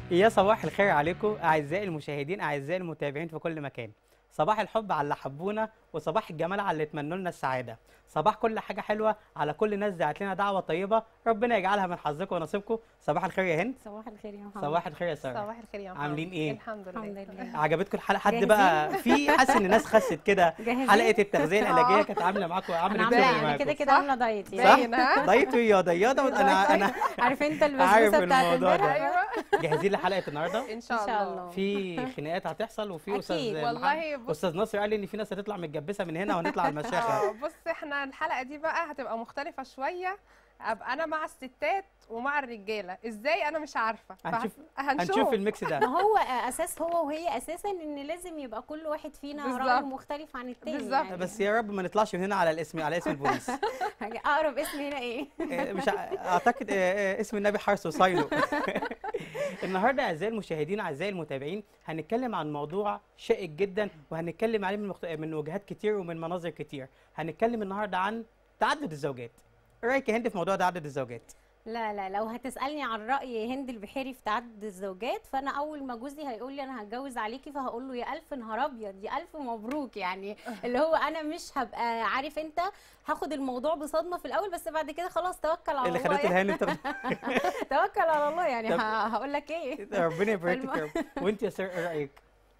يا صباح الخير عليكم اعزائي المشاهدين اعزائي المتابعين في كل مكان صباح الحب على اللي حبونا وصباح الجمال على اللي اتمنوا لنا السعاده صباح كل حاجه حلوه على كل ناس دعت لنا دعوه طيبه ربنا يجعلها من حظكم ونصيبكم صباح الخير يا هند صباح الخير يا محمد صباح الخير يا ساره صباح الخير يا محمد عاملين إيه؟ الحمد لله الحمد لله عجبتكم الحلقه حد جاهزين؟ بقى في حاسس ان الناس خست كده جاهزين؟ حلقه التغذيه العلاجيه آه. كانت عامله معاكم انا عامله عامله شغل انا كده معاكم كده صح؟ عامله دايت صح؟ يعني باين ها دايت يا ضياضه انا انا عارف انت عارف البسبوسه بتاعت الموضوع ده. امبارح ايوه جاهزين لحلقه النهارده ان ان شاء شاء الله الله في خناقات هتحصل وفي أكيد، استاذ محمد- والله بص استاذ ناصر قال لي ان في ناس هتطلع متجبسه من هنا وهنطلع على المشاخه اه بص احنا الحلقه دي بقى هتبقى مختلفه شويه ابقى انا مع الستات ومع الرجاله ازاي انا مش عارفه هنشوف- فهن- هنشوف الميكس ده ما هو اساس هو وهي اساسا ان لازم يبقى كل واحد فينا رايه بالظبط. مختلف عن التاني بالظبط. يعني. بس يا رب ما نطلعش من هنا على الاسم على اسم البوليس اقرب اسم هنا ايه آه، مش ع- اعتقد آه، آه، اسم النبي حرس وصايله النهارده اعزائي المشاهدين اعزائي المتابعين هنتكلم عن موضوع شائك جدا وهنتكلم عليه من مخت... من وجهات كتير ومن مناظر كتير هنتكلم النهارده عن تعدد الزوجات ايه رايك يا هند في موضوع تعدد الزوجات لا لا لو هتسالني عن راي هند البحيري في تعدد الزوجات فانا اول ما جوزي هيقول لي انا هتجوز عليكي فهقول له يا الف نهار ابيض يا الف مبروك يعني اللي هو انا مش هبقى عارف انت هاخد الموضوع بصدمه في الاول بس بعد كده خلاص توكل على اللي الله خدته يعني. الهان انت توكل على الله يعني طب- ه- هقول لك ايه ربنا يبارك لك فالم- يا رب وانت يا سر ايه رايك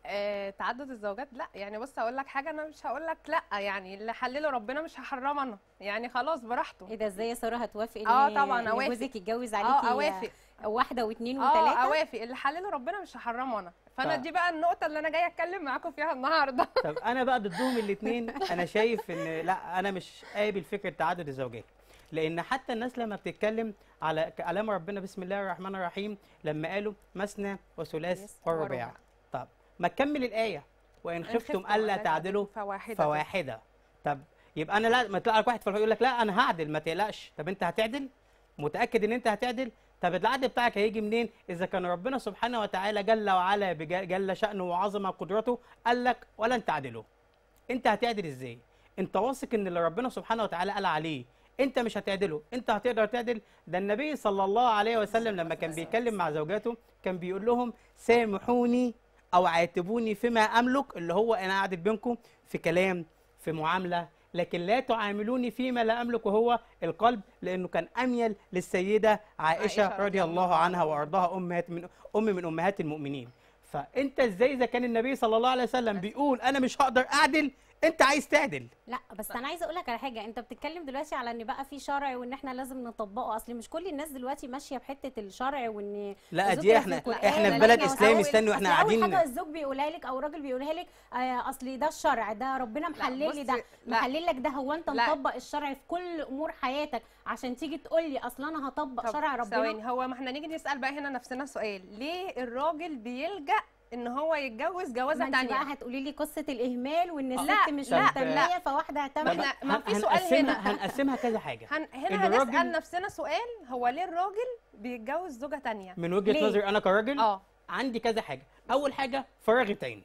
آه تعدد الزوجات لا يعني بص اقول لك حاجه انا مش هقول لك لا يعني اللي حلله ربنا مش هحرمه انا يعني خلاص براحته ايه ده ازاي يا ساره هتوافق آه ان طبعاً إن أوافق. جوزك يتجوز عليكي اه اوافق واحده واثنين اه وثلاثه اوافق اللي حلله ربنا مش هحرمه انا فانا طيب. دي بقى النقطه اللي انا جايه اتكلم معاكم فيها النهارده طب انا بقى ضدهم الاثنين انا شايف ان لا انا مش قابل فكره تعدد الزوجات لان حتى الناس لما بتتكلم على كلام ربنا بسم الله الرحمن الرحيم لما قالوا مثنى وثلاث ورباع ورباع. طب ما تكمل الايه وان خفتم الا تعدلوا فواحده فواحده طب يبقى انا لا ما تلاقي لك واحد في يقول لك لا انا هعدل ما تقلقش طب انت هتعدل متاكد ان انت هتعدل طب العدل بتاعك هيجي منين اذا كان ربنا سبحانه وتعالى جل وعلا بج- جل شانه وعظم قدرته قال لك ولن تعدلوا انت هتعدل ازاي انت واثق ان اللي ربنا سبحانه وتعالى قال عليه انت مش هتعدله انت هتقدر تعدل ده النبي صلى الله عليه وسلم لما كان بيتكلم مع زوجاته كان بيقول لهم سامحوني او عاتبوني فيما املك اللي هو انا اعدل بينكم في كلام في معامله لكن لا تعاملوني فيما لا املك وهو القلب لانه كان اميل للسيده عائشه, عائشة رضي الله عنها وارضاها امهات من ام من امهات المؤمنين فانت ازاي اذا كان النبي صلى الله عليه وسلم بيقول انا مش هقدر اعدل انت عايز تعدل لا بس انا عايزه اقول لك على حاجه انت بتتكلم دلوقتي على ان بقى في شرع وان احنا لازم نطبقه اصل مش كل الناس دلوقتي ماشيه بحته الشرع وان لا الزوج دي يبقى احنا في القرآن احنا في ولا بلد إحنا اسلامي أول- استنوا احنا أصل اول قاعدين حاجه الزوج بيقولها لك او الراجل بيقولها لك آه اصل ده الشرع ده ربنا محلل لي ده بصي، لا. محلل لك ده هو انت لا. مطبق الشرع في كل امور حياتك عشان تيجي تقول لي اصل انا هطبق طب شرع ربنا ثواني هو ما احنا نيجي نسال بقى هنا نفسنا سؤال ليه الراجل بيلجا ان هو يتجوز ما جوازه انت تانية بقى هتقولي لي قصه الاهمال وان لا، الست مش لا، مهتميه فواحده طب هتعمل احنا- ما في هن- سؤال هنقسمها هنا. هنقسمها كذا حاجه هن... هنا الراجل- هنسال نفسنا سؤال هو ليه الراجل بيتجوز زوجه تانية من وجهه ليه؟ نظري انا كراجل اه عندي كذا حاجه اول حاجه فراغ العين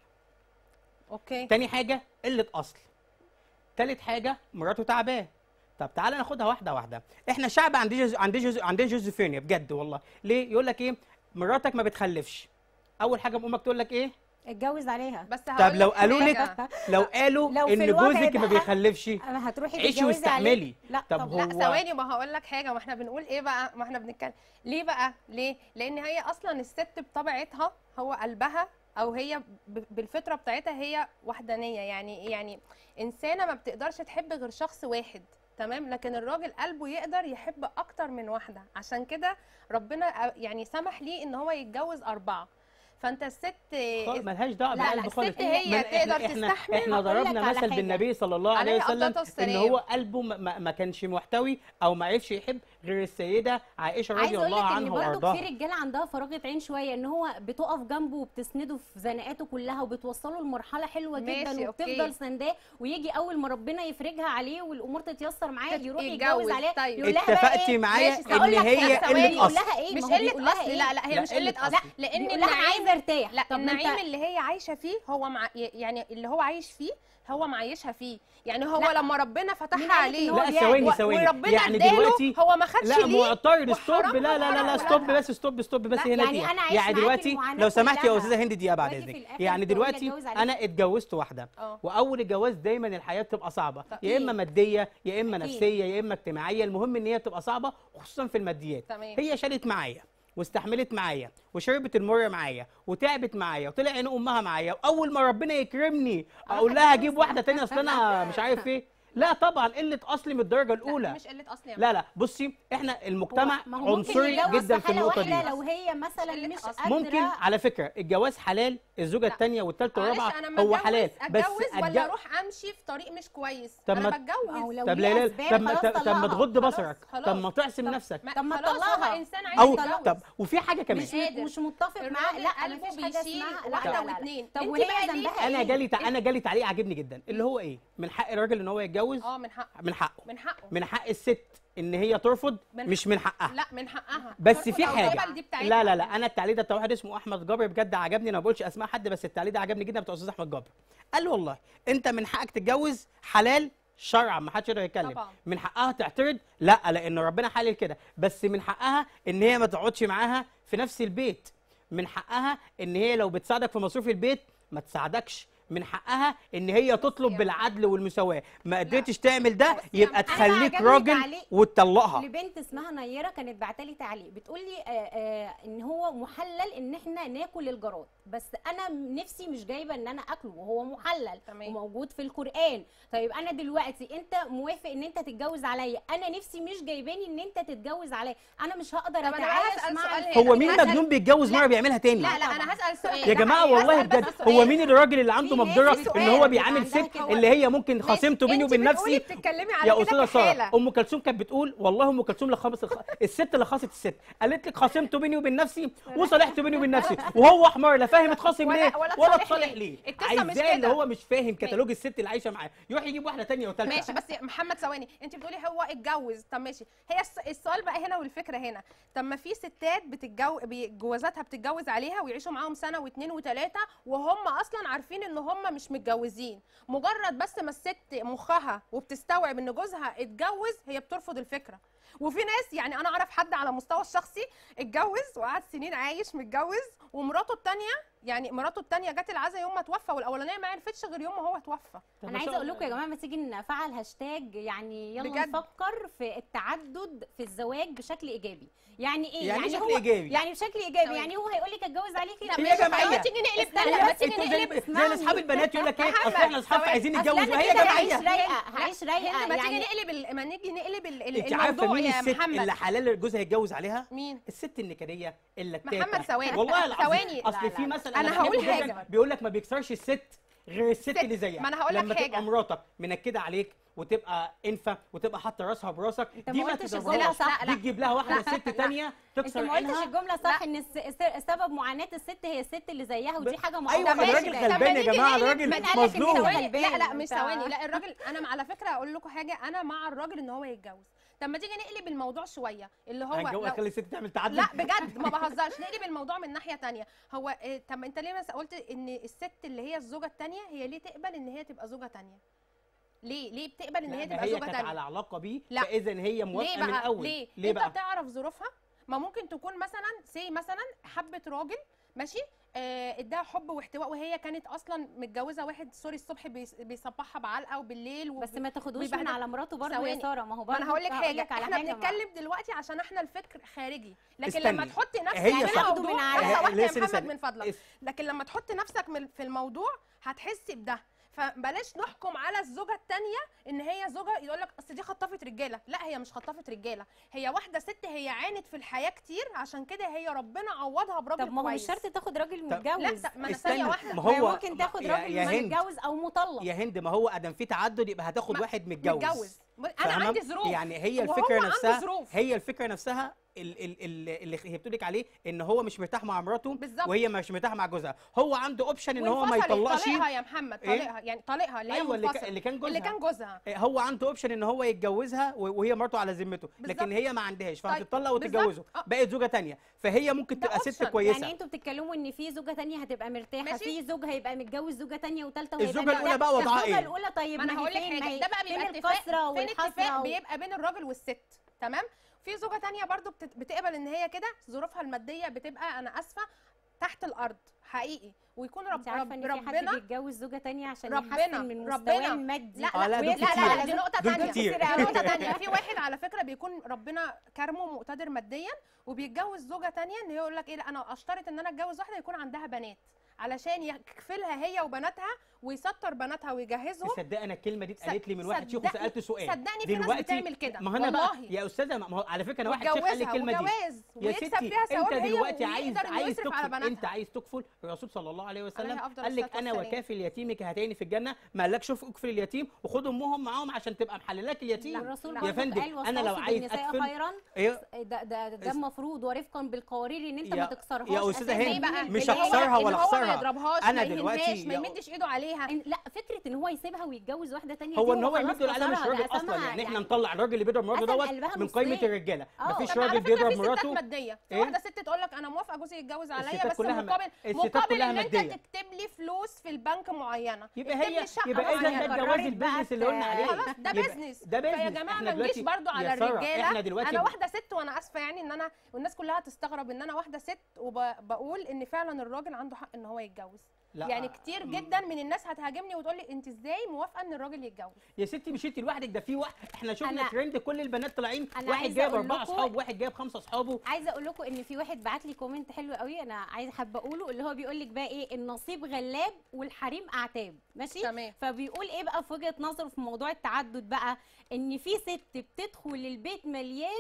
اوكي تاني حاجه قله اصل تالت حاجه مراته تعباه طب تعالى ناخدها واحده واحده احنا شعب عندنا جز... عندنا جز... عندنا جوزيفينيا بجد والله ليه يقول لك ايه مراتك ما بتخلفش اول حاجه امك تقول لك ايه اتجوز عليها بس طب هقول لو لك قالوا لك حاجة. لو قالوا لو في ان الوضع جوزك ما ده- بيخلفش هتروحي عيشي تتجوزي واستحملي. عليه لا طب طب هو- لا ثواني ما هقول لك حاجه ما احنا بنقول ايه بقى ما احنا بنتكلم ليه بقى ليه لان هي اصلا الست بطبيعتها هو قلبها او هي ب- بالفطره بتاعتها هي وحدانيه يعني يعني انسانه ما بتقدرش تحب غير شخص واحد تمام لكن الراجل قلبه يقدر يحب اكتر من واحده عشان كده ربنا يعني سمح ليه ان هو يتجوز اربعه فانت الست خالص ملهاش دعوه لا، لا، بالقلب خالص الست هي ما- تقدر احنا تستحمل. احنا هقول لك ضربنا على مثل حاجة. بالنبي صلى الله عليه عليه وسلم الصلاة ان والسلام. هو قلبه ما, ما- ما كانش محتوي او ما عرفش يحب غير السيده عائشه رضي عايزه اقول الله لك ان عنها برضه وارضاها في رجاله عندها فراغه عين شويه ان هو بتقف جنبه وبتسنده في زنقاته كلها وبتوصله لمرحله حلوه ماشي، جدا أوكي. وبتفضل سنداه ويجي اول ما ربنا يفرجها عليه والامور تتيسر معاه تت- يروح يتجوز. يتجوز عليها طيب. يقول لها بقى اتفقتي ايه معايا ماشي، ان هقول لك هي حاجة، ثواني، قله يقول اصل لها ايه مش ما هو قله بيقول لها اصل إيه؟ لا لا هي لا، مش قلة قله أصل. اصل لان بيقول لها النعيم عايزه ارتاح لا طب ما انت- النعيم اللي هي عايشه فيه هو مع يعني اللي هو عايش فيه هو معيشها فيه يعني هو لا. لما ربنا مين فتحها قالك إن عليه هو لا بيعمل؟ ثواني و- ثواني وربنا يعني اداله دلوقتي هو ما خدش لا ليه معترض ستوب وحرام لا لا لا لا على ستوب أولادها. بس ستوب ستوب بس لا، هنا يعني دقيقة. أنا عايش يعني معاكي دلوقتي المعاناة لو سمحتي يا كلها. استاذه هند دقيقه بعد واجي في اذنك الآخر يعني تقولي دلوقتي أتجوز عليك. انا اتجوزت واحده اه واول الجواز دايما الحياه بتبقى صعبه طب يا اما أكيد. ماديه يا اما أكيد. نفسيه يا اما اجتماعيه المهم ان هي بتبقى صعبه خصوصا في الماديات تمام. هي شالت معايا واستحملت معايا وشربت المر معايا وتعبت معايا وطلع عين امها معايا واول ما ربنا يكرمني اقول لها اجيب واحده تانية اصل انا مش عارف ايه لا طبعا قله اصلي من الدرجه لا الاولى مش قله اصل يا لا لا بصي احنا المجتمع ما هو ممكن عنصري يتجوز جدا في حالة النقطه واحدة دي لو هي مثلا قلة مش أصل. قادرة ممكن على فكره الجواز حلال الزوجه لا. الثانيه والثالثه معلش والرابعه انا لما هو اتجوز حلال بس اتجوز ولا أتج- اروح امشي في طريق مش كويس طب انا ما- بتجوز أو لو طب ليه لا أسباب طب ما خلاص طب ما طلقها. تغض خلاص، بصرك خلاص. طب ما تعصم نفسك طب ما خلاص تطلقها. هو انسان عايز او يتجوز. طب وفي حاجه كمان مش قادر. مش متفق معاه الراجل لا قلبه مفيش حاجة بيشيل اسمها لا واحدة لا لا واتنين. طب انت وهي بقى ليه؟ ذنبها انا ايه؟ جالي تع... انا جالي تعليق عجبني جدا اللي هو ايه من حق الراجل ان هو يتجوز اه من حقه من حقه من حقه من حق الست ان هي ترفض من مش من حقها لا من حقها بس ترفض في أو حاجه تقبل دي بتاعتها. لا لا لا انا التعليق ده بتاع واحد اسمه احمد جابر بجد عجبني انا ما بقولش اسماء حد بس التعليق ده عجبني جدا بتاع استاذ احمد جابر قال والله انت من حقك تتجوز حلال شرعا ما حدش يقدر يتكلم طبعا. من حقها تعترض لا لان ربنا حلل كده بس من حقها ان هي ما تقعدش معاها في نفس البيت من حقها ان هي لو بتساعدك في مصروف البيت ما تساعدكش من حقها ان هي تطلب يا بالعدل والمساواه ما قدرتش تعمل ده بصي يا يبقى محمد، أنا تخليك عجبني راجل تعليق وتطلقها لبنت اسمها نيره كانت بعتلي تعليق بتقول لي آه آه ان هو محلل ان احنا ناكل الجراد بس انا نفسي مش جايبه ان انا اكله وهو محلل تمام. وموجود في القران طيب انا دلوقتي انت موافق ان انت تتجوز عليا انا نفسي مش جايباني ان انت تتجوز عليا انا مش هقدر طب أنا اتعايش هسأل مع سؤال الفكرة. هنا. هو مين هسأل- مجنون بيتجوز مره بيعملها تاني لا لا انا هسال سؤال يا ده جماعه حقيقي. والله هسأل بس بجد سؤال. هو مين الراجل اللي عنده في ناس مقدره في ان سؤال هو بيبقى بيعامل عندها ست كده. اللي هي ممكن خصمته بيني انت وبين بتقولي نفسي بتتكلمي على يا كده استاذه ساره كحالة. ام كلثوم كانت بتقول والله ام كلثوم اللي خمس الخ... الست اللي خاصت الست قالت لك خصمته بيني وبين نفسي وصالحته بيني وبين نفسي وهو حمار لا فاهم اتخاصم ولا- ليه ولا ولا تصالح تصالح ليه. ليه القصة مش عايزاه اللي كده. هو مش فاهم كتالوج الست اللي عايشه معاه يروح يجيب واحده تانية وثالثه ماشي بس يا محمد ثواني انت بتقولي هو اتجوز طب ماشي هي الس- السؤال بقى هنا والفكره هنا طب ما في ستات بتتجوز جوازاتها بتتجوز عليها ويعيشوا معاهم سنه واثنين وثلاثه وهم اصلا عارفين ان هم مش متجوزين مجرد بس ما الست مخها وبتستوعب ان جوزها اتجوز هي بترفض الفكره وفي ناس يعني انا اعرف حد على المستوى الشخصي اتجوز وقعد سنين عايش متجوز ومراته الثانيه يعني مراته الثانيه جت العزا يوم ما توفى والاولانيه ما عرفتش غير يوم ما هو توفى انا عايزه اقول لكم يا جماعه ما تيجي نفعل هاشتاج يعني يلا بجد. نفكر في التعدد في الزواج بشكل ايجابي يعني ايه يعني بشكل هو إيجابي. يعني بشكل ايجابي ثواني. يعني هو هيقول لك اتجوز عليكي لا هي ماشي، جمعية. ما تيجي نقلب استنى لا ما بس، تيجي انتوا زي نقلب زي اصحاب البنات يقول لك ايه محمد، اصل احنا اصحاب ثواني. عايزين أصل نتجوز أنا وهي كده هعيش جمعيه رايقه هعيش رايقه هند ما تيجي يعني نقلب ال- ما نيجي نقلب ال- ال- انت عارفه الموضوع مين يا الست محمد اللي حلال جوزها يتجوز عليها مين الست النكديه اللتاتة محمد ثواني. والله العظيم ثواني. اصل لا، في لا. مثل أنا بحبه هقول جداً، حاجة. بيقول لك ما بيكسرش الست غير الست ست. اللي زيها ما أنا هقول لك لما حاجة. تبقى مراتك منكده عليك وتبقى انفه وتبقى حاطه راسها براسك انت دي ما ما قلتش تضربهاش الجملة صح. دي تجيب لها واحده ست تانية انت تكسر ما قلتش عينها الجمله صح ان الس- الس- سبب معاناه الست هي الست اللي زيها ودي حاجه ايوه معروفه ما الراجل جداً. غلبان يا نيجي جماعه نقلب- الراجل مين قال لك ان مظلوم هو ثواني غلبان؟ لا لا مش انت- ثواني لا الراجل انا على فكره اقول لكم حاجه انا مع الراجل ان هو يتجوز طب ما تيجي نقلب الموضوع شويه اللي هو هنجوز لو خلي الست تعمل تعدل لا بجد ما بهزرش نقلب الموضوع من ناحيه تانية هو إيه، طب ما انت ليه مثلا قلت ان الست اللي هي الزوجه التانية هي ليه تقبل ان هي تبقى زوجه تانية ليه ليه بتقبل ان لا، هي ده تبقى هي زوجه كانت تانية على علاقه بيه لا. فاذا هي موافقه ليه من بقى الاول ليه, ليه انت بقى تعرف ظروفها ما ممكن تكون مثلا سي مثلا حبت راجل ماشي آه، اداها حب واحتواء وهي كانت اصلا متجوزه واحد سوري الصبح بيس- بيصبحها بعلقه وبالليل وب... بس ما تاخدوش من بيبهدل- على مراته برضه يا ثواني. ساره ما هو ما برضه انا هقول لك هقول حاجه لك على احنا حاجة ما- بنتكلم دلوقتي عشان احنا الفكر خارجي لكن استني. لما تحطي نفسك هي في صح. الموضوع من على- لحظه واحده يا لسه- محمد لسه- من فضلك اس- لكن لما تحط نفسك من- في الموضوع هتحسي بده فبلاش نحكم على الزوجه الثانيه ان هي زوجه يقول لك اصل دي خطفت رجاله لا هي مش خطفت رجاله هي واحده ست هي عانت في الحياه كتير عشان كده هي ربنا عوضها براجل طب ما هو مش كويس. شرط تاخد راجل طب- متجوز لا ما انا استنى، ثانيه واحده ما ما هي هو- ممكن تاخد يا- راجل يا ما هند. متجوز او مطلق يا هند ما هو ادم في تعدد يبقى هتاخد ما- واحد متجوز متجوز انا فاهمة؟ عندي ظروف يعني هي وهو الفكره عنده نفسها ظروف. هي الفكره نفسها ال- ال- ال- اللي هي بتقولك عليه ان هو مش مرتاح مع مراته بالظبط. وهي مش مرتاحه مع جوزها هو عنده اوبشن ان هو ما وانفصلت. يطلقش طليقها يا محمد إيه؟ طليقها يعني طليقها اللي هي ايوه اللي, كان- منفصل. اللي كان جوزها اللي كان جوزها هو عنده اوبشن ان هو يتجوزها و- وهي مراته على ذمته لكن بالظبط. هي ما عندهاش طيب، فهتطلق بالظبط. وتتجوزه آه. بقت زوجه تانية فهي ممكن ده تبقى ست option. كويسه يعني انتوا بتتكلموا ان في زوجه تانية هتبقى مرتاحه ماشي. في زوج هيبقى متجوز زوجه تانية وثالثه وهيبقى الزوجة الأولى مرتاح. بقى وضعها الزوجه إيه؟ الاولى طيب ما انا هي هقول لك فين؟ ما حاجه هي ده بقى فين بيبقى الكسره اتفاق فين اتفاق والحسره و- بيبقى بين الراجل والست تمام في زوجه تانية برضو بتت- بتقبل ان هي كده ظروفها الماديه بتبقى انا اسفه تحت الارض حقيقي ويكون رب انت عارفه رب ان في ربنا حد بيتجوز زوجه تانية عشان ربنا- يحسن من ربنا- مستواه المادي لا آه، لا، دول لا كتير. لا دي نقطه دول تانية كتير. دي نقطه تانية في واحد على فكره بيكون ربنا كرمه مقتدر ماديا وبيتجوز زوجه تانية ان هي يقول لك ايه لا انا اشترط ان انا اتجوز واحده يكون عندها بنات علشان يكفلها هي وبناتها ويستر بناتها ويجهزهم تصدق انا الكلمه دي اتقالت لي من واحد شيخ صدقني- وسالته سؤال صدقني في ناس دلوقتي بتعمل كده ما هو انا بقى والله. يا استاذه ما هو على فكره انا واحد شيخ قال لي واتجوزها الكلمه دي وجواز يا ويكسب ستي فيها ثواب انت هي دلوقتي عايز ويقدر إنه عايز يصرف على تكفل بناتها انت عايز تكفل الرسول صلى الله عليه وسلم عليه أفضل قال لك الصلاة انا والسلام. وكافل يتيمك هاتين في الجنه ما قالكش شوف اكفل اليتيم وخد امهم معاهم عشان تبقى محللاك اليتيم الرسول يا برضه فندم قال انا لو واستوصوا عايز بالنساء اكفل خيرا ايه ده ده ده اس- المفروض ورفقا بالقوارير ان انت يا- ما تكسرهاش يا أستاذة أساساً هند، ليه بقى مش إن هو- هخسرها إن ولا هو ما أخسرها. يضربهاش أنا ما دلوقتي يهينهاش ما يا- يمدش ايده عليها إن- لا فكره ان هو يسيبها ويتجوز واحده تانية هو دي ان هو خلاص يمد له ده مش كسرها، راجل ده اصلا قسمها يعني احنا نطلع الراجل اللي بيضرب مراته قسم دوت قلبها من قائمه نصين. الرجاله آه. مفيش طب على راجل فكره بيضرب في ستات مراته ماديه في إيه؟ واحده ست تقول لك انا موافقه جوزي يتجوز عليا الستات بس كلها م- مقابل الستات مقابل كلها ان انت مادية. تكتب لي فلوس في البنك معينه يبقى اكتب هي لي شقة يبقى اذا معينة. ده الجواز قررت البيزنس بقى اللي قلنا عليه خلاص ده يبقى بيزنس ده فيا بيزنس جماعه احنا ما نجيش دلوقتي برضو على يا سارة، الرجاله احنا دلوقتي انا واحده ست وانا اسفه يعني ان انا والناس كلها تستغرب ان انا واحده ست وبقول ان فعلا الراجل عنده حق ان هو يتجوز لا، يعني كتير م- جدا من الناس هتهاجمني وتقول لي انت ازاي موافقه ان الراجل يتجوز يا ستي مش انت لوحدك ده في واحد احنا شفنا أنا- ترند كل البنات طالعين أنا واحد عايزة جايب أقول اربعه لكم- اصحاب واحد جايب خمسه اصحابه عايزه اقول لكم ان في واحد بعت لي كومنت حلو قوي انا عايزه حابه اقوله اللي هو بيقول لك بقى ايه النصيب غلاب والحريم اعتاب ماشي تمام. فبيقول ايه بقى في وجهه نظره في موضوع التعدد بقى ان في ست بتدخل البيت مليان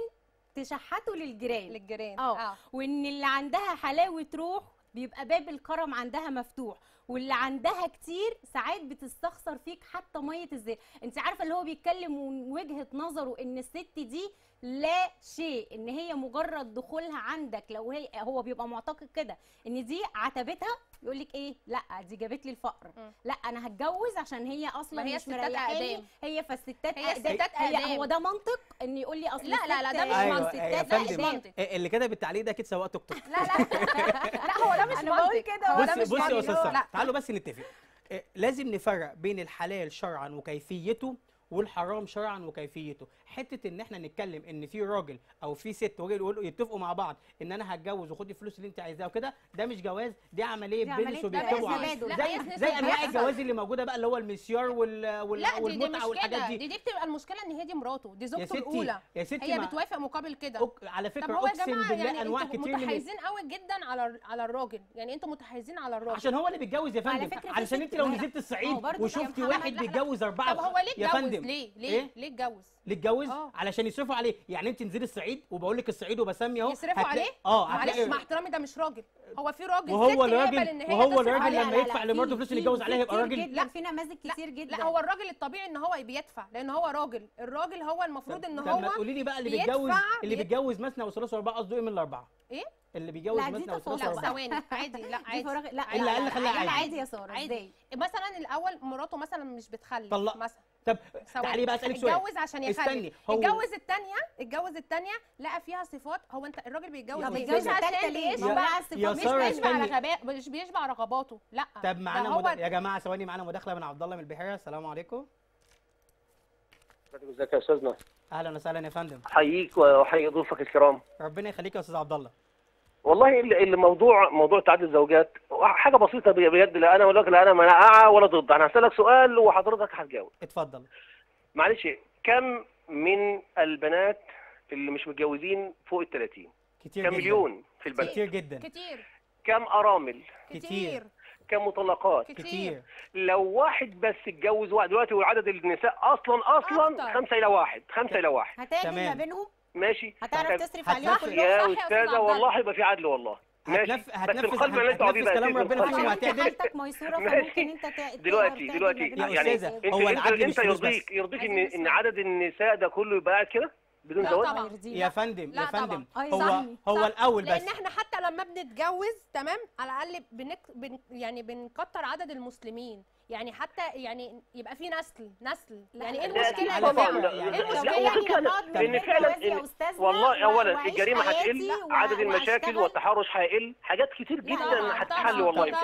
تشحته للجيران للجيران اه وان اللي عندها حلاوه روح بيبقى باب الكرم عندها مفتوح واللي عندها كتير ساعات بتستخسر فيك حتى ميه الزيت انت عارفه اللي هو بيتكلم من وجهه نظره ان الست دي لا شيء ان هي مجرد دخولها عندك لو هي هو بيبقى معتقد كده ان دي عتبتها يقول لك ايه لا دي جابت لي الفقر مم. لا انا هتجوز عشان هي اصلا ما هي مش الستات مريحاني أقدام. هي فالستات هي أقدام. الستات هي أقدام. هو ده منطق ان يقول لي اصل لا، لا، لا، ده الست- مش ايوه منطق. يا لا، فندم ده منطق. إيه اللي كتب التعليق ده اكيد سواق توك توك لا لا لا هو ده مش أنا بقول منطق. كده، هو هو ده بصي مش بصي يا منطق. استاذ سارة، لا تعالوا بس نتفق إيه، لازم نفرق بين الحلال شرعا وكيفيته والحرام شرعا وكيفيته حته ان احنا نتكلم ان في راجل او في ست راجل يقولوا يتفقوا مع بعض ان انا هتجوز وخدي الفلوس اللي انت عايزاها وكده ده مش جواز دي عمليه دي عملية بيزنس ده وبيكتبوا بيزنس. عليه لا، زي بيزنس زي انواع وبيحصل. الجواز اللي موجوده بقى اللي هو المسيار وال وال لا دي, دي والمتعه مش والحاجات كده دي دي دي بتبقى المشكله ان هي دي مراته دي يا زوجته ستي الاولى يا ستي هي ما- بتوافق مقابل كده أك... على طب فكره هو يا اقسم جماعه بالله يعني انواع انتوا كتير من متحيزين قوي جدا على على الراجل يعني انتوا متحيزين على الراجل عشان هو اللي بيتجوز يا وعلى فندم فكرة في علشان ست- انت لو لا، لا. نزلت هو الصعيد برضه وشفتي يا واحد محمد، لا، لا. بيتجوز اربعه طب هو ليه يا اتجوز فندم ليه ليه إيه؟ ليه اتجوز ليه اتجوز آه. علشان يصرفوا عليه يعني انت انزلي الصعيد وبقول لك الصعيد وبسمي اهو يصرفوا هتلاقي- عليه اه معلش هتلاقي مع احترامي ده مش راجل هو في راجل وهو ست يقبل الراجل ان هي وهو تصرف الراجل عليه. لما يدفع لمراته فلوس اللي يتجوز عليها يبقى راجل جدا لا. في نماذج كتير جدا لا هو الراجل الطبيعي ان هو بيدفع لان هو راجل الراجل هو المفروض ان طب هو ما تقولي لي بقى اللي بيدفع- بيتجوز اللي بي- بيتجوز مثنى وثلاث واربعه قصده ايه من الاربعه ايه اللي بيتجوز لا، دي مثنى وثلاث تفاصيل لا بقى. واربعه ثواني عادي لا دي عادي فراغ لا إيه اللي قال لي خليها لا، عادي؟ عادي يا ساره عادي ازاي مثلا الاول مراته مثلا مش بتخلف طلق. مثلا طب ثواني. تعالي بقى اسالك سؤال اتجوز عشان يخلف استني هو اتجوز الثانيه اتجوز الثانيه لقى فيها صفات هو انت الراجل بيتجوز يا طب مش أستاذة. الجوازه عشان الثالثه ليه؟ يشبع- ما بقى يا الصفات مش سارة بيشبع استني. رغبات مش بيشبع رغباته لا طب ده معانا هو مد... يا جماعه ثواني معانا مداخله من عبد الله من البحيره السلام عليكم ازيك يا استاذنا اهلا وسهلا يا فندم احييك واحيي ضيوفك الكرام ربنا يخليك يا استاذ عبد الله والله ال- الموضوع موضوع تعدد الزوجات حاجه بسيطه بي- بجد لا انا ولا لا انا مناعه ولا ضد انا هسالك سؤال وحضرتك هتجاوب اتفضل معلش كم من البنات اللي مش متجوزين فوق ال 30 كتير كم جدا مليون في البلد كتير جدا كتير كم ارامل كتير. كتير كم مطلقات كتير كتير لو واحد بس اتجوز واحد دلوقتي وعدد النساء اصلا اصلا أكتر. خمسة الى واحد خمسة الى واحد هتعدل تمام. ما بينهم ماشي هتعرف طب تصرف هتنفذ- عليهم كلهم يا صح يا أستاذ استاذه عبد الله. والله يبقى في عدل والله ماشي هتنف... بس هتنفذ القلب اللي انتوا هتنفذ قاعدين كلام بقى ربنا القلب. فيهم عشان انت وهتعدل حالتك ميسوره ماشي. فممكن انت تع- دلوقتي تعرف دلوقتي تعدل ما بين يا يعني أستاذة، الأزواج. انت هو انت العدل مش انت فلوس بس. يرضيك يرضيك ان عايزين ان نسمع. عدد النساء ده كله يبقى قاعد كده بدون لا زواج طبعا. يرضينا. يا فندم لا يا طبعا. فندم أي هو صح. هو صح. الاول بس لان احنا حتى لما بنتجوز تمام على الاقل بنك بن يعني بنكتر عدد المسلمين يعني حتى يعني يبقى في نسل نسل لا، يعني لا، ايه لا، المشكله على يا فكرة جماعه يعني- ايه لا، المشكله هو فكرة نقعد لأن من فعلا الجواز يا إن- أستاذنا والله و- اولا وأعيش الجريمه حياتي هتقل و- عدد المشاكل وأشتغل. والتحرش هيقل حاجات كتير لا جدا طبعا، هتتحل طبعا، والله كده طبعا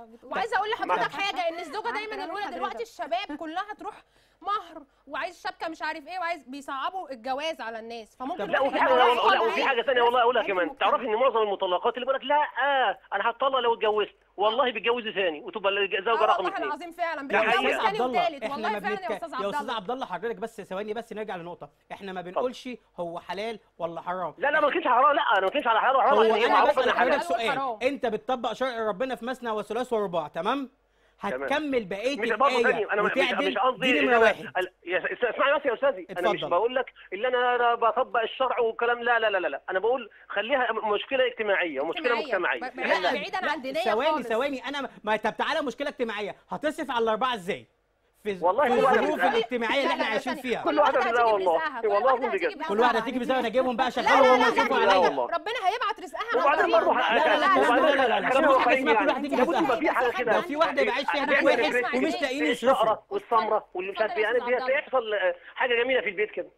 بتقول وعايزه اقول لحضرتك ما- حاجه ان الزوجه مع دايما كلام الاولى حضرتك. دلوقتي الشباب كلها تروح مهر وعايز شبكه مش عارف ايه وعايز بيصعبوا الجواز على الناس فممكن طب لا واحد وفي يبقى حاجه رايح لا يقعد وفي معاه. حاجه ثانيه والله اقولها علم كمان المجتمع. تعرفي ان معظم المطلقات اللي بيقول لك لا آه انا هتطلق لو اتجوزت والله بيتجوزوا ثاني وتبقى الزوجه اه رقم والله اثنين العظيم فعلا ده بيتجوز حقيقة. ثاني وثالث احنا والله ما فعلا بنتك... يا استاذ يا عبد استاذ الله عبد الله حضرتك بس ثواني بس نرجع لنقطه احنا ما بنقولش هو حلال ولا حرام لا لا ما كانش حرام لا انا ما كانش على حلال وحرام هو هي انا معروفه بسال ان حاجه حضرتك حلال سؤال وحرام. انت بتطبق شرع ربنا في مثنى وثلاث ورباع تمام هتكمل بقيه مش برضه الايه ثاني انا مش وتعدل مش قصدي دي إن نمره أنا- واحد ال- يا- اسمعي بس يا استاذي انا مش اتفضل. بقول لك اللي انا أنا بطبق الشرع وكلام لا لا لا لا, لا. انا بقول خليها م- مشكله اجتماعيه ومشكله اجتماعية. مجتمعيه ب- ب- نحلها. لا، بعيداً عن دينية ثواني خالص. ثواني انا ما طب تعالى مشكله اجتماعيه هتصرف على الاربعه ازاي في والله في كل واحدة الظروف بتزعل. الاجتماعيه اللي لا، احنا لا، عايشين ثانية. فيها كل واحدة هتيجي بالله والله. برزقها، كل والله واحدة أقول هتيجي بجد. برزقها. كل واحده تيجي بزاويه انا اجيبهم بقى لا شغالهم لا وهم لا يصرفوا لا عليا والله. ربنا هيبعت رزقها وبعدين على برضه طريق. لا لا لا لا، الكلام ده لا لا لا كلام مفيش حاجه واقعي اسمها كل واحد يعني. يجي لابد بزاويه يبقى في حاجة كده. لو في واحده يبقى عايش فيها بيت أنا واحد بسمع ومش إيه؟ لاقيين يصرفوا الشقرة والسمره واللي مش عارف اتفضل يا يعني أستاذ عبد الله. بيحصل آه، حاجه جميله في البيت كده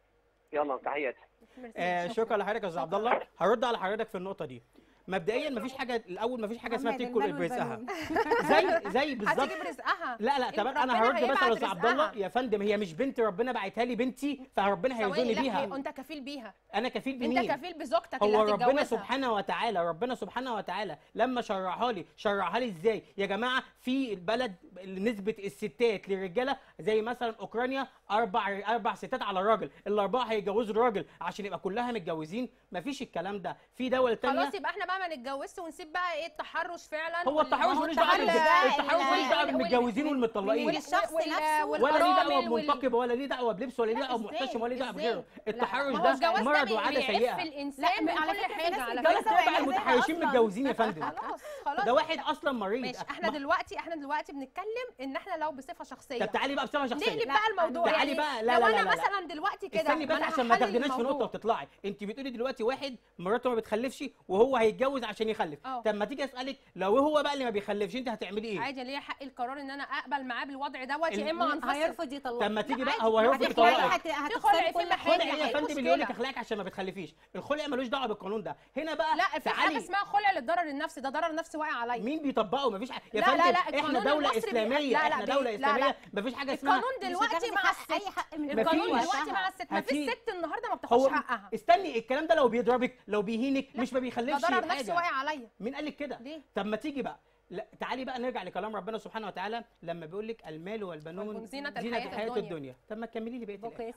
يلا تحياتي آه شكرا لحضرتك يا استاذ عبد الله هرد على حضرتك في النقطه دي مبدئيا مفيش حاجه الاول مفيش حاجه اسمها محمد بتيجي كل المال برزقها والبنون. زي زي بالظبط هتيجي برزقها لا لا طب ربنا انا هرد بس هيبعت على استاذ عبد الله رزقها. يا فندم هي مش بنت ربنا بعتها لي بنتي فربنا ثواني، هيرزقني لا، بيها هي- انت كفيل بيها انا كفيل انت بمين كفيل بزوجتك اللي هو ربنا هتتجوزها سبحانه وتعالى ربنا سبحانه وتعالى لما شرعها لي شرعها لي ازاي يا جماعه في البلد نسبه الستات للرجاله زي مثلا اوكرانيا اربع اربع ستات على الراجل الاربعه هيتجوزوا الراجل عشان يبقى كلها متجوزين مفيش الكلام ده في دول تانية خلاص يبقى احنا بقى ما نتجوزش ونسيب بقى ايه التحرش فعلا هو وال- التحرش ما هو ملوش دعوه التحرش بالج- ده التحرش ملوش دعوه وال- بالمتجوزين وال- والمطلقين والشخص وال- نفسه. ولا ليه دعوه والأرامل وال- بمنتقب ولا ليه دعوه بلبس ولا ليه لا، دعوه إزاي؟ بمحتشم ولا ليه دعوه إزاي؟ بغيره لا، التحرش ما هو ده الجواز ده مرض بي- وعاده بيعف سيئه الانسان لا، من على كل فكرة في حاجه ناس على بتتجوز فكره ثلاث ارباع عايزاها المتحرشين أصلاً. متجوزين يا فندم خلاص خلاص ده واحد اصلا مريض ماشي احنا ما- دلوقتي احنا دلوقتي بنتكلم ان احنا لو بصفه شخصيه طب تعالي بقى بصفه شخصيه نقلب لا، بقى الموضوع تعالي يعني بقى- لا، لو لا، انا لا، لا. مثلا دلوقتي كده استني بس ما أنا عشان ما هحلل تاخدناش في نقطه الموضوع. وتطلعي انت بتقولي دلوقتي واحد مراته ما بتخلفش وهو هيتجوز عشان يخلف اه. طب ما تيجي اسالك لو هو بقى اللي ما بيخلفش انت هتعملي ايه عادي ليا حق القرار ان انا اقبل معاه بالوضع دوت ال- يا اما انفصل هيرفض يطلق طب ما تيجي بقى عادي، هو ما هيرفض في يطلقك خلع. هت- خلع هتخسري في كل محل. خلع حاجه ايه يا إيه فندم اللي يقول لك المشكلة؟ اخلعك عشان ما بتخلفيش الخلع ملوش دعوه بالقانون ده هنا بقى لا في حاجه تعالي اسمها خلع للضرر النفسي ده ضرر نفسي واقع عليا مين بيطبقه مفيش ح... يا لا، فندم لا، لا، احنا القانون دولة المصري بي- إسلامية لا، لا، احنا بي- دولة لا، إسلامية لا. مفيش حاجة اسمها القانون مش دلوقتي هتاخدي مع حق- الست اي حق من القانون مفيش. دلوقتي مع الست ما هفي- فيش ست النهارده ما هو بتاخدش حقها استني الكلام ده لو بيضربك لو بيهينك لا، مش ما ده بيخلفش ضرر نفسي حاجة واقع عليا مين قال لك كده ليه؟ طب ما تيجي بقى لا تعالي بقى نرجع لكلام ربنا سبحانه وتعالى لما بيقول لك المال والبنون والبنون زينة زينة الحياة الحياة الدنيا. الدنيا طب ما تكملي لي بقية الآية. بقيس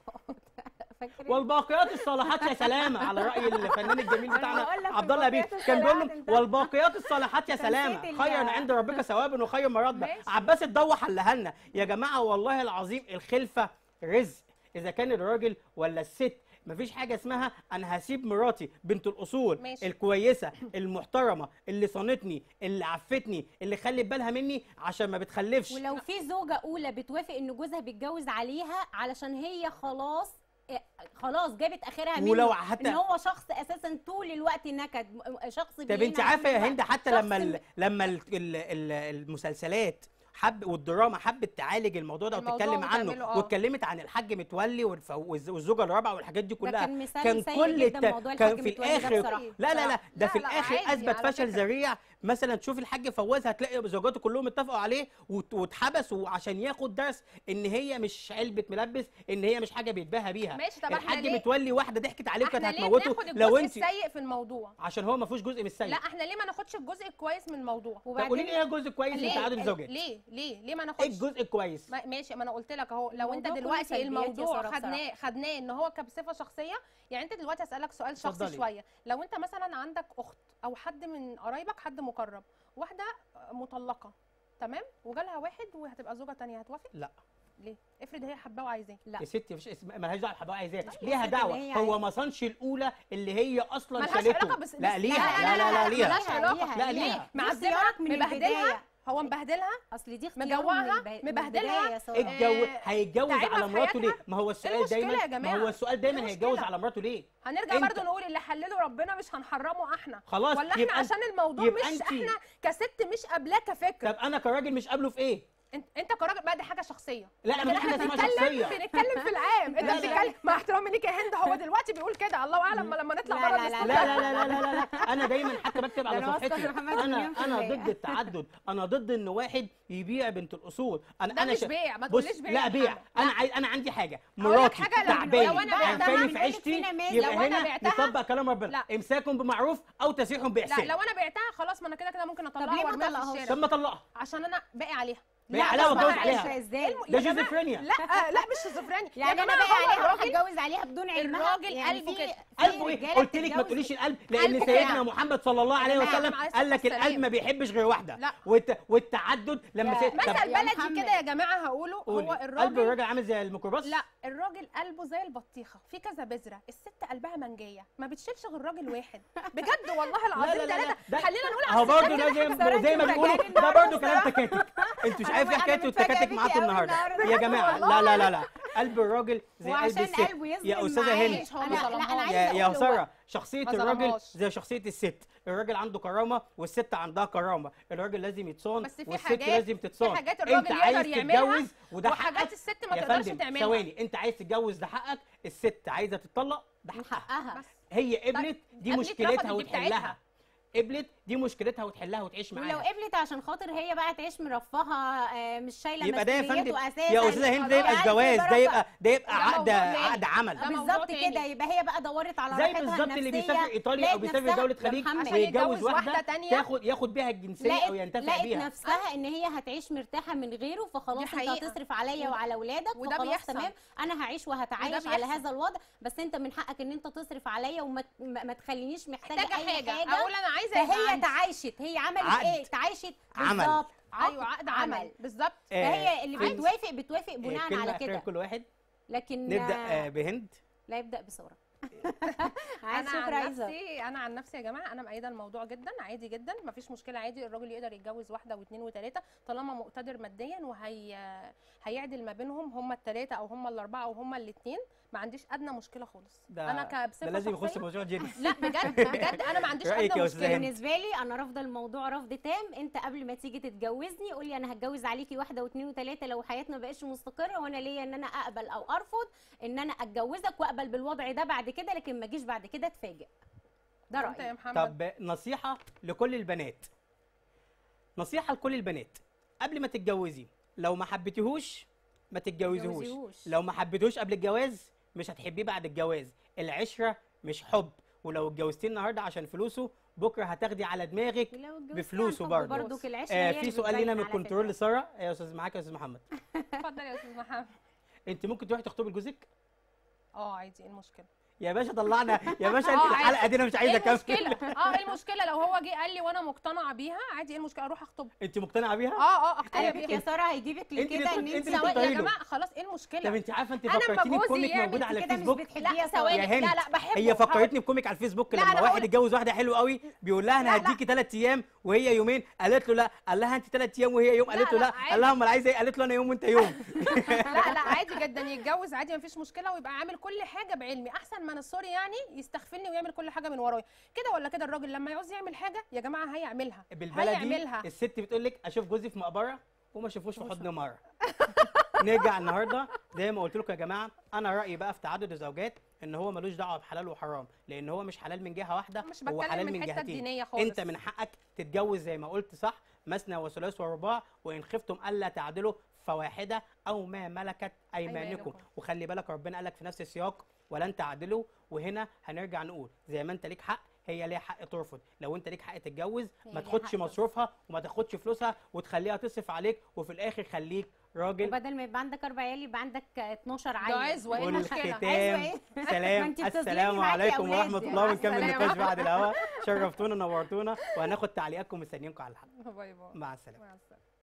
فاكر والباقيات الصالحات يا سلامة على رأي الفنان الجميل أنا بتاعنا بقول لك عبد الله الباقيات بيه كان بيقول الصالحات له أنت- والباقيات الصالحات يا أنت سلامة نسيت ال- خيرا عند ربك ثوابا وخير مردا ماشي. عباس الضوء حلها لنا يا جماعة والله العظيم الخلفة رزق إذا كان الراجل ولا الست مفيش حاجة اسمها أنا هسيب مراتي بنت الأصول ماشي. الكويسة المحترمة اللي صانتني اللي عفتني اللي خلت بالها مني عشان ما بتخلفش ولو في زوجة أولى بتوافق إن جوزها بيتجوز عليها علشان هي خلاص إيه، خلاص جابت آخرها منه ولو حتى- إن هو شخص أساسا طول الوقت نكد م- شخص طب بيهين انت على عارفه يا طول هند الوقت. حتى شخص لما ال... م- لما ال... ال... ال... المسلسلات حب والدراما حبت تعالج الموضوع ده الموضوع وتتكلم عنه وتعمله، اه. واتكلمت عن الحاج متولي والف... والز- والزوجه الرابعه والحاجات دي كلها كان مثال كان سيء كل جدا موضوع كان الحاج في متولي ده الاخر بصراحة. لا لا لا ده لا، في لا، الاخر عادي اثبت على فشل فكرة. ذريع مثلا تشوف الحاج فواز هتلاقي زوجاته كلهم اتفقوا عليه وت- واتحبس وعشان ياخد درس ان هي مش علبه ملبس ان هي مش حاجه بيتباهى بيها ماشي، طب احنا الحاج ليه- متولي واحده ضحكت عليه وكانت احنا ليه هتموته بناخد لو الجزء انت السيء في الموضوع عشان هو ما فيهوش جزء من السيء لا احنا ليه ما ناخدش الجزء الكويس من الموضوع طب قولي لي ايه الجزء الكويس من ليه تعادل الزوجات ليه ليه ليه ما ايه ناخدش الجزء الكويس ما- ماشي ما انا قلت لك اهو لو انت الموضوع كله دلوقتي سلبيات يا الموضوع سارة خدناه خدناه ان هو كبصفه شخصيه يعني انت دلوقتي اسالك سؤال شخصي اتفضلي. شويه لو انت مثلا عندك اخت او حد من قرايبك حد مقرب واحده مطلقه تمام وجالها واحد وهتبقى زوجه تانية هتوافق لا ليه افرض هي حباه وعايزاه لا يا ستي مفيش اسم مالهاش دعوه بحبها عايزاه لا، ليها الست اللي دعوه هي هو عايزة. ما صنش الاولى اللي هي اصلا ملهاش شالته علاقة بس- لا بس- ليها لا، لا لا لا ليها ملهاش علاقة. لا، ليها. دي معذبها اختيارك من مبهدلها البداية. هو مبهدلها اصل دي اختيار مجوعها، من الب- من مبهدلها. البداية يا سارة. الجو آه، هيتجوز تعبها على في مراته ليه حياتها. ما هو إيه السؤال المشكلة دايما يا ما جماعة؟ هو السؤال دايما إيه هيتجوز المشكلة؟ على مراته ليه هنرجع انت- برضو نقول اللي حلله ربنا مش هنحرمه احنا خلاص ولا احنا يبقى عشان الموضوع يبقى مش انت- احنا كست مش قابلاه كفكر طب انا كراجل مش قابله في ايه انت انت كراجل بقى دي حاجه شخصيه لا لكن مش احنا حاجه اسمها بنتكلم شخصيه بنتكلم في العام انت لا، لا. بتتكلم مع احترامي ليك يا هند هو دلوقتي بيقول كده الله اعلم لما نطلع لا، بره لا، لا، الاستوديو. لا لا لا لا لا لا, لا. انا دايما حتى بكتب على ده أنا واثقة صفحتي في محمد انا مليون في انا المية. ضد التعدد انا ضد ان واحد يبيع بنت الاصول انا ده انا مش شا- بيع، ما بص تقوليش بيع لا يا بيع محمد. انا عايز انا عندي حاجه أقول لك مراتي حاجة، لو- تعبانه لو أنا بعتها، انفاني في بنقولك عيشتي فينا ميزة. يبقى لو أنا هنا بعتها- نطبق كلام ربنا لا. امساكم بمعروف او تسريحهم لا باحسان لو انا بعتها خلاص ما انا كده كده ممكن ليه اطلعها ما وارميها في طلقهاش؟ الشارع طب ما طلقها عشان انا باقي عليها باقي عليها طب واتجوز معلش، عليها ازاي ده يا جماعة- شيزوفرينيا لا آه لا مش شيزوفرينيا يعني يا انا جماعة بقى هو عليها اروح الراجل اتجوز عليها بدون علمها الراجل يعني قلبه في- كده. في قلبه ايه رجالة قلت لك ما بتتجوز. تقوليش القلب لان قلبه سيدنا كده. محمد صلى الله عليه يا جماعة، وسلم عليه قال لك الصلاة القلب والسلام. ما بيحبش غير واحده لا. والت... والتعدد لما لا. سيد... مثل طب يا بلدي محمد. كده يا جماعه هقوله قولي. هو قلب الراجل الراجل عامل زي الميكروباص لا الراجل قلبه زي البطيخه في كذا بذره الست قلبها منجيه ما بتشيلش غير راجل واحد بجد والله العظيم لا، لا، ثلاثه ده- خلينا نقول على هو برضه الستات ده كده زي حاجة زي ما انتوا بيقولوا راجعين ده النهاردة برضه كلام الصراحة. تكاتك انتوا مش أنا- عارف ايه أنا حكايه متفاجئة التكاتك بيكي معاكم أوي النهارده النهاردة. يا جماعه لا لا لا لا قلب الراجل زي قلب وعشان الست قلبه يظلم يا استاذه معاه. هند هو أنا- ما لا انا ظلمهاش. عايزه يا اقول يا هو- ساره شخصيه ما الراجل ظلمهاش. زي شخصيه الست الراجل عنده كرامه والست عندها كرامه الراجل لازم يتصان بس في والست حاجات- لازم في تتصان حاجات انت الراجل عايز يقدر يعملها تتجوز وده وحاجات حقك الست ما يا تقدرش فندم، تعملها. ثواني انت عايز تتجوز ده حقك الست عايزه تتطلق ده من حقها حقها بس هي قبلت دي قبلت مشكلتها رفضت، دي وتحلها بتاعتها. قبلت دي مشكلتها وتحلها وتعيش ولو معاها قبلت عشان خاطر هي بقى تعيش مرفهه آه، مش شايله يبقى ده يا مسؤوليته فندم اساسا يا استاذه هند ده يبقى ألف الجواز ده بركة. يبقى ده يبقى ده عقد موضوع تاني. عقد عمل ده موضوع بالظبط تاني. كده يبقى هي بقى دورت على زي راحتها بالظبط اللي النفسية، بيسافر ايطاليا او لقت بيسافر نفسها- دوله يا خليج محمد، ويتجوز يتجوز واحدة واحده تانية. تاخد ياخد بيها الجنسيه او لقت ينتفع لقت بيها نفسها ان هي هتعيش مرتاحه من غيره فخلاص دي انت حقيقة. هتصرف عليا وده- وعلى اولادك وده فخلاص بيحصل. تمام انا هعيش وهتعايش وده على بيحصل. هذا الوضع بس انت من حقك ان انت تصرف عليا وما ت- ما ما تخلينيش محتاجه محتاجه اي حاجه حاجه, اقول انا عايزه يبقى فهي عندي. تعايشت هي عملت عقد. ايه تعايشت عمل. بالظبط ايوه عقد عمل بالظبط فهي اللي عايز- بتوافق بتوافق آه، بناء كلمه على اخيره كده لكل واحد لكن نبدا آه، بهند لا يبدا بسرعه عايز انا شكرا عن عايزه نفسي انا عن نفسي يا جماعه انا مأيده الموضوع جدا عادي جدا مفيش مشكله عادي الراجل يقدر يتجوز واحده واثنين وثلاثه طالما مقتدر ماديا وهي هيعدل ما بينهم هم الثلاثه او هم الاربعه او هم الاثنين ما عنديش ادنى مشكله خالص ده انا كبصفه ده لازم يخش شخصية- موضوع جنس لا بجد بجد انا ما عنديش رأيك ادنى يا أستاذة مشكله هند؟ بالنسبه لي انا رافضه الموضوع رفض تام انت قبل ما تيجي تتجوزني قولي انا هتجوز عليكي واحده واثنين وثلاثه لو حياتنا بقتش مستقره وانا ليا ان انا اقبل او ارفض ان انا اتجوزك واقبل بالوضع ده بعد كده لكن ما اجيش بعد كده اتفاجئ ده انت يا رايي محمد طب نصيحة لكل البنات نصيحة لكل البنات قبل ما تتجوزي لو ما حبيتيهوش ما تتجوزيهوش تتجوزيهوش. لو ما حبيتوش قبل الجواز مش هتحبيه بعد الجواز العشرة مش حب ولو اتجوزتيه النهارده عشان فلوسه بكره هتاخدي على دماغك ولو اتجوزتي بفلوسه عن حب برضه. برضك العشره آه هي في اللي سؤال بتبين لينا من على الكنترول فكرة. لساره يا استاذ معاك يا استاذ محمد اتفضل يا استاذ محمد انت ممكن تروحي تخطبي لجوزك اه عادي ايه المشكله يا باشا طلعنا يا باشا آه، انت عادي. الحلقه دي انا مش عايزه ايه اكمل المشكله اه ايه المشكله لو هو جه قال لي وانا مقتنعه بيها عادي ايه المشكله اروح اخطبها انت مقتنعه بيها اه اه اقتنع قلبك يا بيها ساره هيجيبك اللي لكده ان كنت- انت انت اللي ثواني كنت يا قايله. جماعه خلاص ايه المشكله طب انت عارفه انت أنا لما فكرتيني جوزي بكوميك يعمل موجود على كده مش الفيسبوك بتحبيه لا يا ثواني يا هند لا لا بحبه هي هحاول- فكرتني بكوميك على الفيسبوك لا، لما أنا واحد بقول- اتجوز واحده حلوه قوي بيقول لها انا لا، لا. هديكي ثلاث ايام وهي يومين قالت له لا قال لها انت ثلاث ايام وهي يوم لا، قالت له لا، لا عادي. قال لها امال عايزه ايه قالت له انا يوم وانت يوم لا لا عادي جدا يتجوز عادي مفيش مشكله ويبقى عامل كل حاجه بعلمي احسن ما انا سوري يعني يستغفلني ويعمل كل حاجه من ورايا كده ولا كده الراجل لما يعوز يعمل حاجه يا جماعه هيعملها بالبلدي هيعملها الست بتقول لك اشوف جوزي في مقبره وما اشوفوش في حضن مره نرجع النهارده زي ما قلت لكم يا جماعه انا رايي بقى في تعدد الزوجات ان هو ملوش دعوه بحلال وحرام لان هو مش حلال من جهه واحده مش هو بتكلم حلال من من الحتة جهتين الدينية خالص. انت من حقك تتجوز زي ما قلت صح مثنى وثلاث ورباع وان خفتم الا تعدلوا فواحده او ما ملكت ايمانكم أيمانكم. وخلي بالك ربنا قال لك في نفس السياق ولن تعدلوا وهنا هنرجع نقول زي ما انت ليك حق هي ليها حق ترفض لو انت ليك حق تتجوز هي ما ليها تاخدش حق ترفض. مصروفها وما تاخدش فلوسها وتخليها تصرف عليك وفي الاخر خليك راجل وبدل ما يبقى عندك اربع عيال يبقى عندك 12 عيل ده عزوة، إيه المشكلة؟ والختام عزوة إيه؟ ما سلام أنت بتظلمي السلام معاكي عليكم أولاد ورحمه يعني. الله مع ونكمل السلامة. النقاش بعد الهوا شرفتونا نورتونا وهناخد تعليقاتكم مستنيينكم على الحلقه باي باي مع السلامه مع السلامه